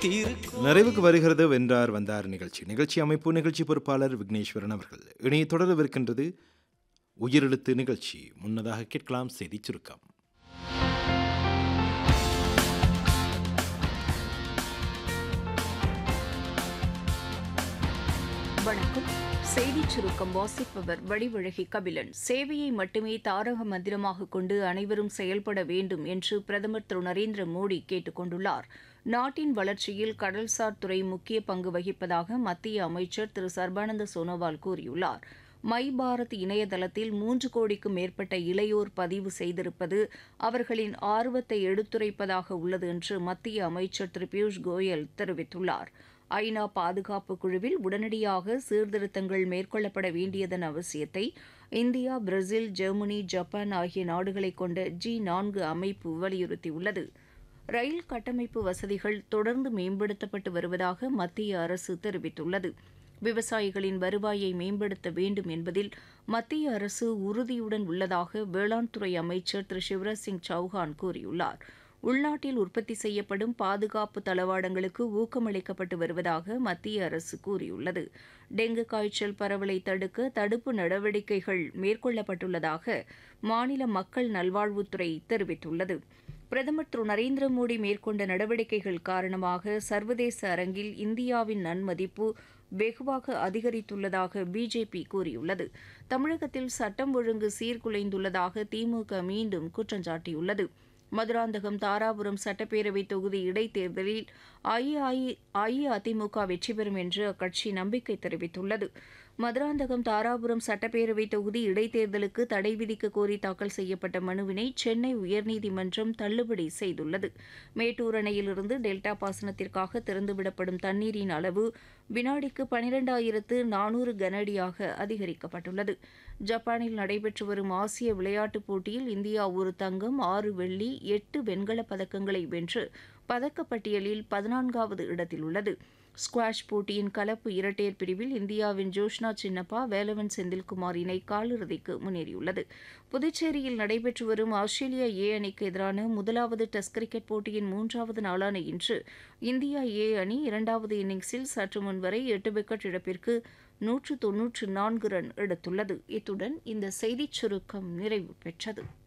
தீர்க்கும் நிறைவுக்கு வருகிறது வென்றார் வந்தார் நிகழ்ச்சி நிகழ்ச்சி அமைப்பு நிகழ்ச்சி பொறுப்பாளர் விக்னேஸ்வரன் அவர்கள் இணைய தொடரவிருக்கின்றது உயிரெழுத்து நிகழ்ச்சி முன்னதாக கேட்கலாம் செய்தி சுருக்கம் வணக்கம் செய்திச் சுருக்கம் வாசிப்பவர் வடிவழகி கபிலன் சேவையை மட்டுமே தாரக மந்திரமாக கொண்டு அனைவரும் செயல்பட வேண்டும் என்று பிரதமர் திரு நரேந்திர மோடி கேட்டுக் கொண்டுள்ளார் நாட்டின் வளர்ச்சியில் கடல்சார் துறை முக்கிய பங்கு வகிப்பதாக மத்திய அமைச்சர் திரு சர்பானந்த சோனோவால் கூறியுள்ளார் மை பாரத் இணையதளத்தில் மூன்று கோடிக்கும் மேற்பட்ட இளையோர் பதிவு செய்திருப்பது அவர்களின் ஆர்வத்தை எடுத்துரைப்பதாக உள்ளது என்று மத்திய அமைச்சர் திரு பியூஷ் கோயல் தெரிவித்துள்ளார் ஐநா பாதுகாப்பு குழுவில் உடனடியாக சீர்திருத்தங்கள் மேற்கொள்ளப்பட வேண்டியதன் அவசியத்தை இந்தியா பிரேசில் ஜெர்மனி ஜப்பான் ஆகிய நாடுகளை கொண்ட ஜி நான்கு அமைப்பு வலியுறுத்தியுள்ளது ரயில் கட்டமைப்பு வசதிகள் தொடர்ந்து மேம்படுத்தப்பட்டு வருவதாக மத்திய அரசு தெரிவித்துள்ளது விவசாயிகளின் வருவாயை மேம்படுத்த வேண்டும் என்பதில் மத்திய அரசு உறுதியுடன் உள்ளதாக வேளாண் துறை அமைச்சர் திரு சிவராஜ் சிங் சௌஹான் கூறியுள்ளார் உள்நாட்டில் உற்பத்தி செய்யப்படும் பாதுகாப்பு தளவாடங்களுக்கு ஊக்கமளிக்கப்பட்டு வருவதாக மத்திய அரசு கூறியுள்ளது டெங்கு காய்ச்சல் பரவலை தடுக்க தடுப்பு நடவடிக்கைகள் மேற்கொள்ளப்பட்டுள்ளதாக மாநில மக்கள் நல்வாழ்வுத்துறை தெரிவித்துள்ளது பிரதமர் திரு நரேந்திர மோடி மேற்கொண்ட நடவடிக்கைகள் காரணமாக சர்வதேச அரங்கில் இந்தியாவின் நன்மதிப்பு வெகுவாக அதிகரித்துள்ளதாக பிஜேபி கூறியுள்ளது தமிழகத்தில் சட்டம் ஒழுங்கு சீர்குலைந்துள்ளதாக திமுக மீண்டும் குற்றம் சாட்டியுள்ளது மதுராந்தகம் தாராபுரம் சட்டப்பேரவை தொகுதி இடைத்தேர்தலில் அஇஅதிமுக வெற்றி பெறும் என்று அக்கட்சி நம்பிக்கை தெரிவித்துள்ளது மதுராந்தகம் தாராபுரம் சட்டப்பேரவை தொகுதி இடைத்தேர்தலுக்கு தடை விதிக்க கோரி தாக்கல் செய்யப்பட்ட மனுவினை சென்னை உயர்நீதிமன்றம் தள்ளுபடி செய்துள்ளது மேட்டூர் அணையிலிருந்து டெல்டா பாசனத்திற்காக திறந்துவிடப்படும் தண்ணீரின் அளவு வினாடிக்கு பனிரெண்டாயிரத்து நானூறு கனஅடியாக அதிகரிக்கப்பட்டுள்ளது ஜப்பானில் நடைபெற்று வரும் ஆசிய விளையாட்டுப் போட்டியில் இந்தியா ஒரு தங்கம் ஆறு வெள்ளி எட்டு வெண்கலப் பதக்கங்களை வென்று பதக்கப்பட்டியலில் பதினான்காவது இடத்தில் உள்ளது ஸ்குவாஷ் போட்டியின் கலப்பு இரட்டையர் பிரிவில் இந்தியாவின் ஜோஷ்னா சின்னப்பா வேலவன் செந்தில்குமார் இணை காலிறுதிக்கு முன்னேறியுள்ளது புதுச்சேரியில் நடைபெற்று வரும் ஆஸ்திரேலியா ஏ அணிக்கு எதிரான முதலாவது டெஸ்ட் கிரிக்கெட் போட்டியின் மூன்றாவது நாளான இன்று இந்தியா ஏ அணி இரண்டாவது இன்னிங்ஸில் சற்று முன் வரை எட்டு விக்கெட் இழப்பிற்கு நூற்று தொன்னூற்று நான்கு ரன் எடுத்துள்ளது இத்துடன் இந்த செய்திச் சுருக்கம் நிறைவு பெற்றது